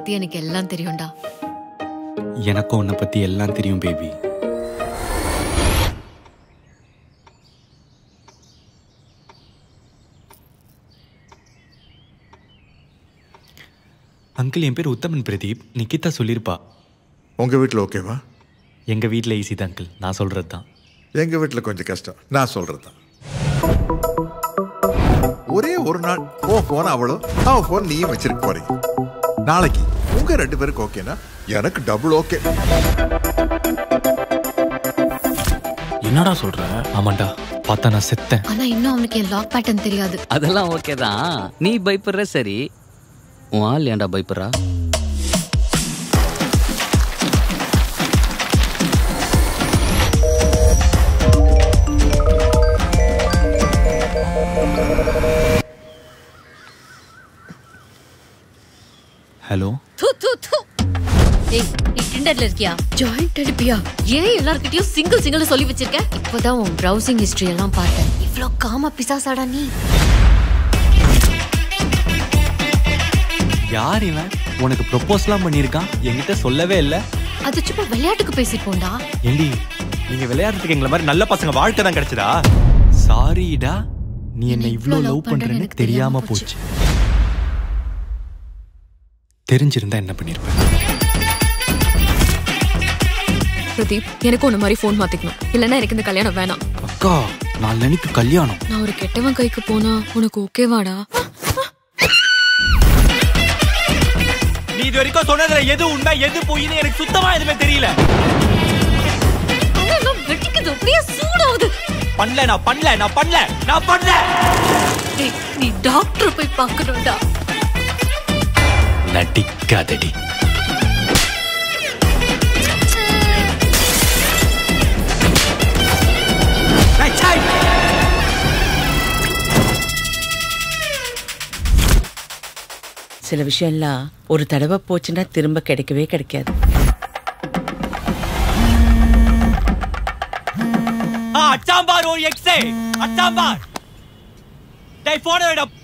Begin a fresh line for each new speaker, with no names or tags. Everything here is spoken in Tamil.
பத்தி எனக்கு எல்லாம் தெரியும்டா
எனக்கும் உன்னை பத்தி எல்லாம் தெரியும் பேபி அங்கிள் என் பேர் உத்தமன் பிரதீப் நிக்கிதா சொல்லியிருப்பா
உங்க வீட்டில் ஓகேவா
எங்க வீட்டில் ஈஸி தான் அங்கிள் நான் சொல்றது தான்
எங்க வீட்டில் கொஞ்சம் கஷ்டம் நான் சொல்றது தான் ஒரே ஒரு நாள் ஓ போன் அவளும் அவன் போன் நீயும் வச்சிருக்க போறீங்க நாளைக்கு உங்க ரெண்டு பேருக்கு ஓகேனா எனக்கு டபுள் ஓகே
என்னடா சொல்ற ஆமாண்டா பார்த்தா நான் செத்தேன்
ஆனா இன்னும் அவனுக்கு என் லாக் பேட்டர்ன் தெரியாது
அதெல்லாம் ஓகே தான் நீ பயப்படுற சரி உன் ஆள் ஏன்டா பயப்படுறா
ஹலோ
தூ தூ தூ ஏய் நீ டிண்டர்ல இருக்கியா ஜாயிண்ட் அடிப்பியா ஏன் எல்லார்கிட்டயும் சிங்கிள் சிங்கிள் சொல்லி வச்சிருக்க இப்போதான் உன் பிரவுசிங் ஹிஸ்டரி எல்லாம் பார்த்தேன் இவ்ளோ காம பிசாசாடா நீ
யார் இவன் உனக்கு ப்ரொப்போஸ்லாம் பண்ணியிருக்கான் என்கிட்ட சொல்லவே இல்லை
அது சும்மா விளையாட்டுக்கு பேசிப்போம்டா
ஏண்டி நீங்க விளையாடுறதுக்கு எங்களை மாதிரி நல்ல பசங்க வாழ்க்கை தான் கிடைச்சதா சாரிடா நீ என்ன இவ்ளோ லவ் பண்றேன்னு தெரியாம போச்சு தெரிஞ்சிருந்தா என்ன பண்ணிருப்பேன்
பிரதீப் எனக்கு உன்ன மாதிரி ஃபோன் மாத்திக்கணும் இல்லைன்னா எனக்கு இந்த கல்யாணம் வேணாம்
அக்கா நாளைக்கு கல்யாணம்
நான் ஒரு கெட்டவன் கைக்கு போனா உனக்கு ஓகேவாடா
நீ இது வரைக்கும் சொன்னதுல எது உண்மை எது பொய்ன்னு எனக்கு சுத்தமா எதுவுமே தெரியல
அதெல்லாம் வெட்டிக்குது அப்படியே சூடாகுது
பண்ணல நான் பண்ணல நான் பண்ணல நான் பண்ணல
ஏய், நீ டாக்டர் போய் பார்க்கணும்டா
நடிக்காதடி
சில விஷயம்லாம் ஒரு தடவை போச்சுன்னா திரும்ப கிடைக்கவே கிடைக்காது
அச்சாம்பார் ஒரு எக்ஸே அச்சாம்பார் டேய் போன விட